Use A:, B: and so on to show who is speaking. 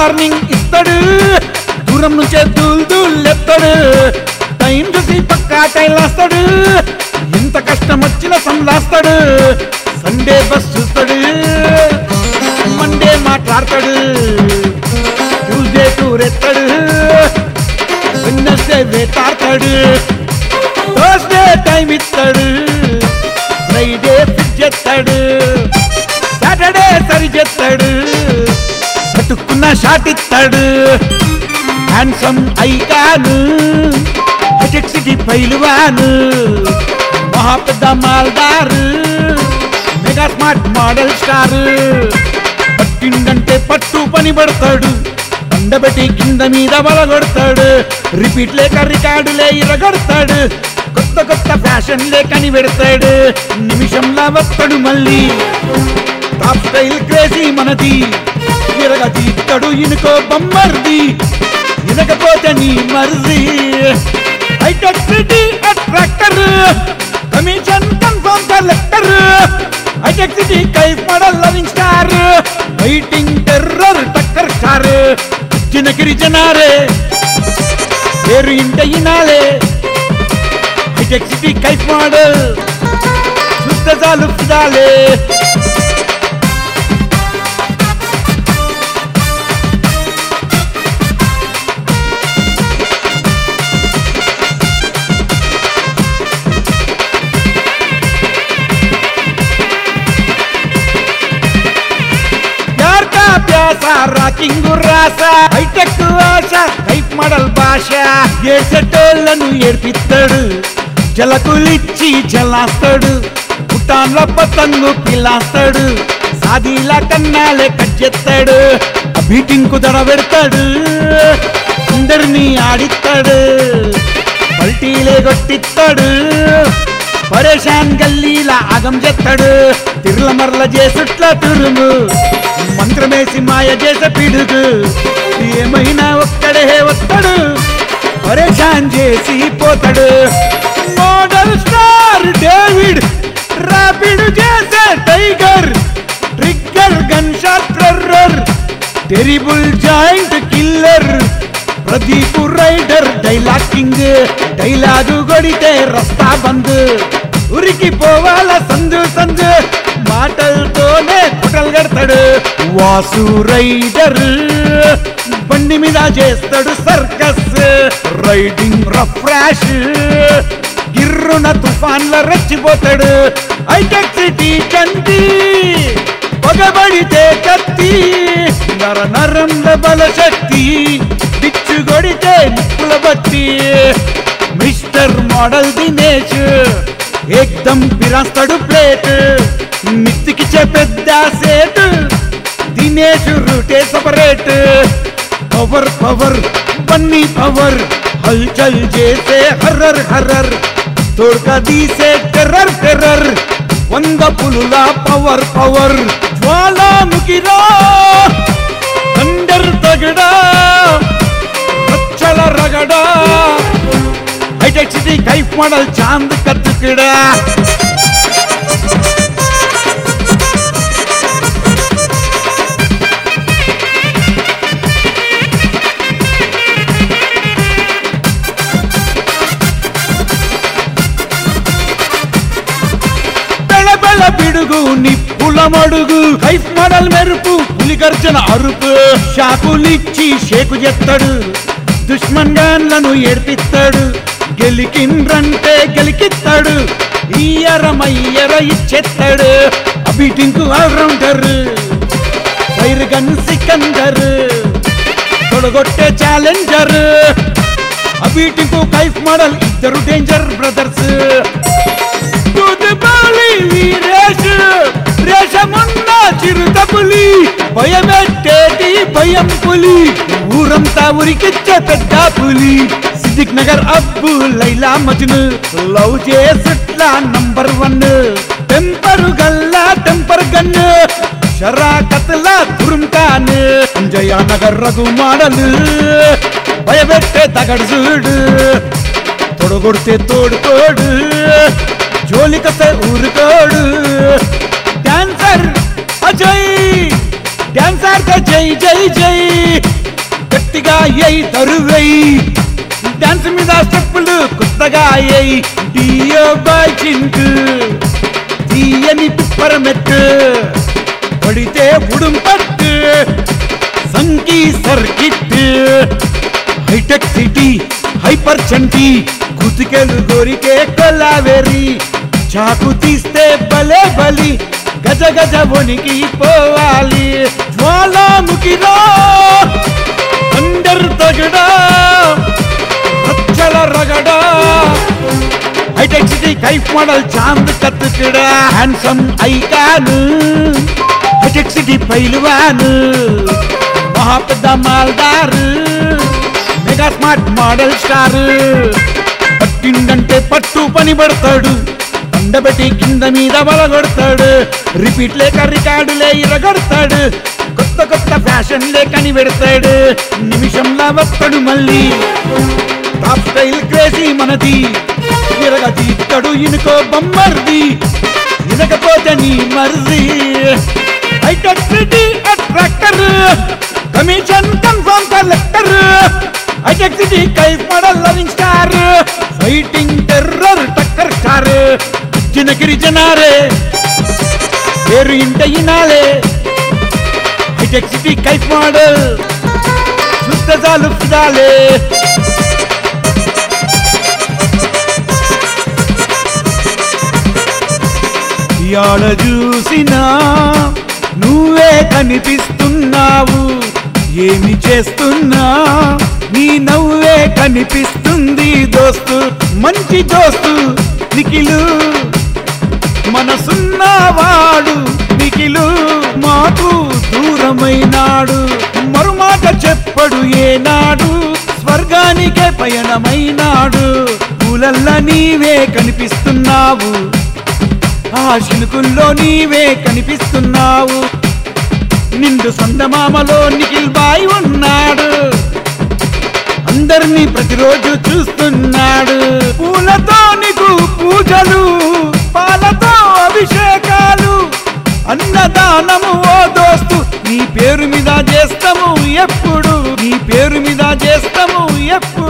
A: warning ఇస్తాడు దూరం నుంచే దూల్ దూల్ ఎత్తాడు టైం చూసి పక్కా టైం లాస్తాడు ఎంత కష్టం వచ్చినా సంలాస్తాడు సండే బస్ చూస్తాడు మండే మాట్లాడతాడు ట్యూస్డే టూర్ ఎత్తాడు వెన్నెస్డే వేటాడతాడు థర్స్డే టైం ఇస్తాడు ఫ్రైడే ఫిట్ చేస్తాడు సాటర్డే సరి చేస్తాడు పట్టుకున్న షాట్ ఇస్తాడు హ్యాండ్సమ్ ఐకాను హెటెక్ సిటీ పైలువాను మహా పెద్ద మాల్దారు మెగా స్మార్ట్ మోడల్ స్టార్ పట్టిండంటే పట్టు పని పడతాడు బండబెట్టి కింద మీద బలగొడతాడు రిపీట్ లేక రికార్డులే ఇరగొడతాడు కొత్త కొత్త ఫ్యాషన్ లేకని పెడతాడు నిమిషంలా వస్తాడు మళ్ళీ టాప్ స్టైల్ క్రేజీ మనది ఇరగ తీస్తాడు ఇనుకో బొమ్మర్ది ఇనకపోతే నీ మర్జీ hitech city attractor commission confirm collector hitech city కైఫ్ model loving star waiting terror టక్కర్ స్టార్ చిన్న గిరిజనారే పేరు ఇంట ఇనాలే హైటెక్ సిటీ కైఫ్ మోడల్ చూస్తే చాలు ఫిదాలే प्यार का प्यासा రాకింగ్ రాస హైటెక్ ఆశ టైప్ మోడల్ భాష ఏడ్చేటోళ్లను ఏడ్పిస్తాడు జలకులిచ్చి జలాస్తాడు పుటాన్ల పతంగు పిల్లాస్తాడు సాదీలా కన్నాలే కట్ చేస్తాడు బీటింగ్ కుదర పెడతాడు అందరినీ ఆడిస్తాడు పల్టీలే కొట్టిస్తాడు పరేషాన్ గల్లీలా ఆగం చేస్తాడు తిర్ల మర్ల చేసుట్ల తురుము మంత్రమేసి మాయ చేసే పిడుగు ఏమైనా ఒక్కడే వస్తాడు పరేషాన్ చేసి పోతాడు మోడల్ స్టార్ డేవిడ్ రాపిడ్ చేసే tiger trigger gun shot terror terrible giant killer Pradeep rider dialogue king dialogue కొడితే రస్తా బంద్ ఉరికి పోవాల సందు సందు మాటలతోనే కుటలు కడతాడు వాసు రైడర్ బండి మీద చేస్తాడు సర్కస్ రైడింగ్ రఫ్ ర్యాష్ గిర్రున తుఫాన్ల రెచ్చిపోతాడు హైటెక్ సిటీ చంటి పగబడితే కత్తి నర నరంల బల శక్తి పిచ్చు కొడితే నిప్పుల బట్టి మిస్టర్ మోడల్ దినేష్ ఏకదం పిరాస్తాడు ప్లేట్ మిత్తికిచ్చే పెద్ద సేట్ దినేష్ రూటే separate power power Bunny power హల్చల్ చేసే హర్రర్ హర్రర్ తోడ్కా తీసే టెర్రర్ టెర్రర్ వంద పులుల పవర్ పవర్ జ్వాలాముఖిరా తండర్ తగడా రచ్చల రగడా హైటెక్ సిటీ కైఫ్ మోడల్ చాంద్ కత్తుకుడా బెళబెళ పిడుగు నిప్పుల మడుగు కైఫ్ మోడల్ మెరుపు పులి గర్జన అరుపు షాకులిచ్చి షేకు చేస్తాడు దుష్మన్ గాన్లను ఏడ్పిస్తాడు గెలికిండ్రంటే గెలికిస్తాడు ఈయరమయ్యర ఇచ్చేస్తాడు అబీటింకు ఆల్రౌండర్ ఫైర్ గన్ సికందర్ తొడగొట్టే ఛాలెంజర్ అబీటింకు కైఫ్ మోడల్ ఇద్దరు డేంజర్ బ్రదర్స్ తుదిపాలి వీరేష్ రేషమున్న చిరుత పులి భయమెట్టేటి భయం పులి ఊరంతా ఉరికిచ్చే పెద్ద పులి సిద్దిక్ నగర్ అబ్బు లైలా మజ్ను లవ్ చేసుట్ల నంబర్ వన్ టెంపరు గల్లా టెంపర్ గన్ షరాకత్లా తురుంకాన్ జయానగర్ రఘు మాడల్ భయపెట్టే తగడు చూడు తొడగొడితే తోడుకోడు జోలికసే ఊరుకోడు డాన్సర్ అజయ్ డాన్సర్ జై జై జై గట్టిగా ఎయ్ తరువెయ్ డాన్స్ మీద స్టెప్పులు కొత్తగా ఎయ్ డియో బాయ్ చింటు తీయని పిప్పరమెట్టు పడితే ఉడుంపట్టు సంకీ circuit hitech city hyper Chanti కుతికెలు దొరికే కొల్లావేరి చాకు తీస్తే భలే బలి గజ గజ వణికి పోవాలి జ్వాలాముఖిలో అందరు తగడా రచ్చల రగడా హైటెక్ సిటీ కైఫ్ మోడల్ చాంద్ కత్తుకుడా హ్యాండ్సమ్ ఐకాను హైటెక్ సిటీ పైలువాను మహా పెద్ద మాల్దారు మెగా స్మార్ట్ మోడల్ స్టార్ పట్టిండంటే పట్టు పని పడతాడు పండబెట్టి కింద మీద బలగొడతాడు రిపీట్ లేక రికార్డులే ఇరగొడతాడు కొత్త కొత్త ఫ్యాషన్లే కనిపెడతాడు నిమిషంలా వస్తాడు మళ్ళీ టాప్ స్టైల్ క్రేజీ మనది ఇరగ తీస్తాడు ఇనుకో బొమ్మర్ది ఇనకపోతే నీ మర్ది hitech city attractor commission confirm collector hitech city కైఫ్ model loving star fighting terror టక్కర్ స్టార్ చిన్న గిరిజనారే పేరు ఇంట ఇనాలే హైటెక్ సిటీ కైఫ్ మోడల్ చూస్తే చాలు ఫిదాలే యాడ చూసినా నువ్వే కనిపిస్తున్నావు ఏమి చేస్తున్నా నీ నవ్వే కనిపిస్తుంది దోస్తు మంచి దోస్తు నిఖిలు మనసున్నవాడు నిఖిలు మాకు దూరమైనాడు మరుమాట చెప్పడు ఏనాడు స్వర్గానికే పయనమైనాడు పూలల్ల నీవే కనిపిస్తున్నావు ఆ శిలుకుల్లో నీవే కనిపిస్తున్నావు నిండు సందమామలో నిఖిల్ బాయ్ ఉన్నాడు అందరినీ ప్రతిరోజు చూస్తున్నాడు పూలతో నీకు పూజలు పాలతో అభిషేకాలు అన్నదానము ఓ దోస్తు నీ పేరు మీద చేస్తాము ఎప్పుడు నీ పేరు మీద చేస్తాము ఎప్పుడు